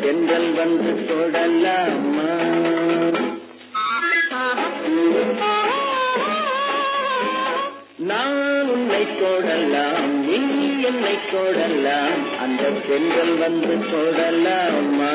தென்றல் வந்து தொடலாமா நான் உன்னை தொடலாம் நீ என்னை தொடலாம் அந்த பெண்கள் வந்து தொடலாமா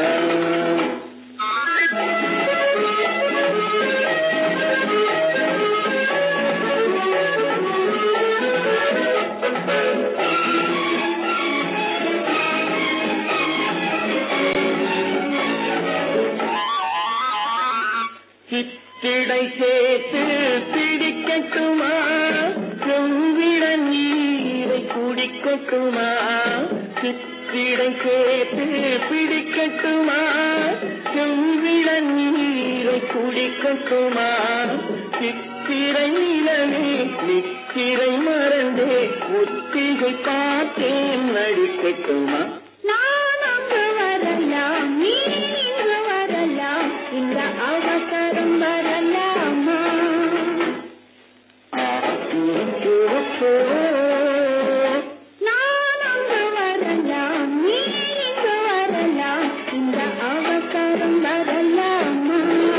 சித்திடை சேர்த்து பிடிக்கட்டுமா செவ்விட நீரை குடிக்கட்டுமா சித்திடை சேர்த்து பிடிக்கட்டுமா செவ்விட நீரை குடிக்கட்டுமா சித்திரை நிலவே நித்திரை மறந்தே ஒத்திகை பார்த்தேன் நடிக்கட்டுமா நான் அங்கு வரலாம் நீ இங்கு வரலாம் இந்த அவசரம் வரலாமா நான் அங்கு வரலாம் நீ இங்கு வரலாம் இந்த அவசரம் வரலாமா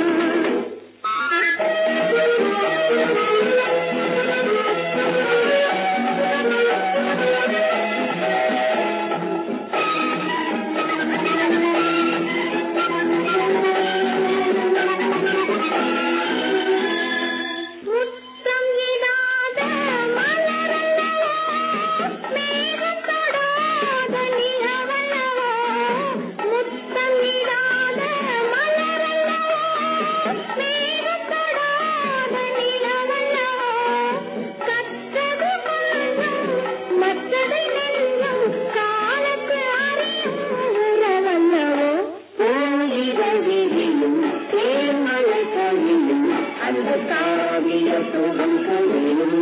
முத்தம் இடாத மலரல்லவோ மேகம் தொடாத நிலவல்லவோ முத்தம் இடாத மலரல்லவோ மேகம் தொடாத நிலவல்லவோ கற்றது கொஞ்சம் மற்றதை நெஞ்சம் காலத்து அறியும் உறவல்லவோ பூயிதழிலும் தேன்மழை கவியும் அந்த காவிய சுகம் கவியும்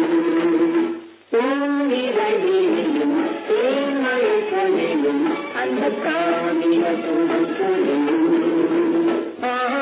பூயிதழிலும் தேன்மழை கவியும் அந்த காவிய சுகம் கவியும் ஆ